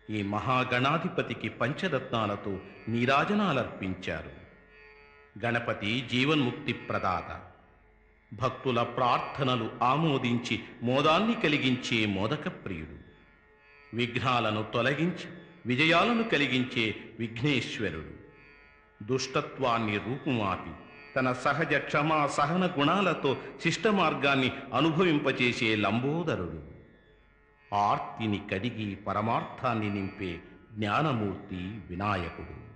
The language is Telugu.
ఈ మహాగణాధిపతికి పంచరత్నాలతో నీరాజనాలర్పించారు గణపతి జీవన్ముక్తి ప్రదాత భక్తుల ప్రార్థనలు ఆమోదించి మోదాన్ని కలిగించే మోదక ప్రియుడు విఘ్నాలను తొలగించి విజయాలను కలిగించే విఘ్నేశ్వరుడు దుష్టత్వాన్ని రూపుమాపి తన సహజ క్షమా సహన గుణాలతో శిష్ట మార్గాన్ని అనుభవింపచేసే లంబోదరుడు ఆర్తిని కడిగి పరమార్థాన్ని నింపే జ్ఞానమూర్తి వినాయకుడు